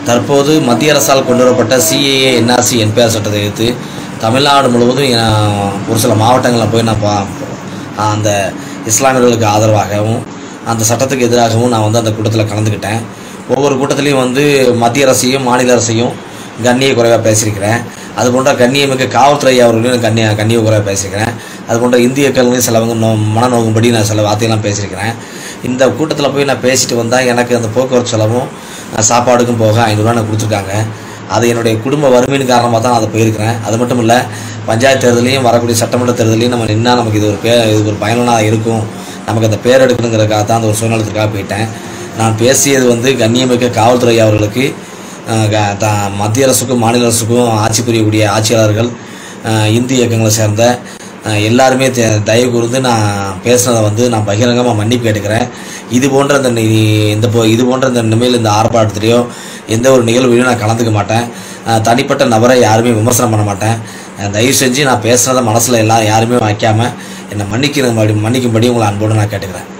தற்போது மத்திய அரசால் கொண்டு வரப்பட்ட சிஏஏ என்ஆர்சி என்பிஆர் சட்டத்தை எதிர்த்து தமிழ்நாடு முழுவதும் நான் ஒரு சில மாவட்டங்களில் போய் நான் பா அந்த இஸ்லாமியர்களுக்கு ஆதரவாகவும் அந்த சட்டத்துக்கு எதிராகவும் நான் வந்து அந்த கூட்டத்தில் கலந்துக்கிட்டேன் ஒவ்வொரு கூட்டத்திலையும் வந்து மத்திய அரசையும் மாநில அரசையும் கண்ணிய குறைவாக பேசியிருக்கிறேன் அது போன்ற கண்ணியமிக்க காவல்துறை அவர்களையும் கண்ணிய கண்ணிய குறைவாக பேசியிருக்கிறேன் அது போன்ற இந்தியர்களையும் சிலவங்க நோ மனநோகும்படி நான் சில வார்த்தையெல்லாம் பேசியிருக்கிறேன் இந்த கூட்டத்தில் போய் நான் பேசிட்டு வந்தால் எனக்கு அந்த போக்குவரத்து செலவும் அஹ், சாப்பாடுக்கும் போக ஐநூறுரூவா எனக்கு கொடுத்துருக்காங்க அது என்னுடைய குடும்ப வறுமையின் காரணமாக தான் நான் அதை போயிருக்கிறேன் அது மட்டும் இல்லை பஞ்சாயத்து தேர்தலையும் வரக்கூடிய சட்டமன்ற தேர்தலையும் நம்ம நின்னா நமக்கு இது ஒரு பே இது ஒரு பயனுள்ளதாக இருக்கும் நமக்கு அந்த பேர் எடுக்கணுங்கிறதுக்காக தான் அந்த ஒரு சுயநலத்துக்காக போயிட்டேன் நான் பேசியது வந்து கண்ணியமிக்க காவல்துறை அவர்களுக்கு அஹ், க- த- மத்திய அரசுக்கும் மாநில அரசுக்கும் ஆட்சி புரியக்கூடிய ஆட்சியாளர்கள் அஹ், இந்து இயக்கங்களை சேர்ந்த அஹ், எல்லாருமே தே- தயவு கூர்ந்து நான் பேசுனதை வந்து நான் பகிரங்கமாக மன்னிப்பு கேட்டுக்கிறேன் இது போன்ற இந்த நி- இந்த போ- இது போன்ற இந்த நிலைமையில் இந்த ஆர்ப்பாட்டத்திலையோ எந்த ஒரு நிகழ்வுலையும் நான் கலந்துக்க மாட்டேன் அஹ், தனிப்பட்ட நபரை யாருமே விமர்சனம் பண்ண மாட்டேன் அஹ், தயவு செஞ்சு நான் பேசுனதை மனசில் எல்லாம் யாருமே வைக்காமல் என்னை மன்னிக்கிற மன்னிக்கும்படி உங்களை அன்போடு நான் கேட்டுக்கிறேன்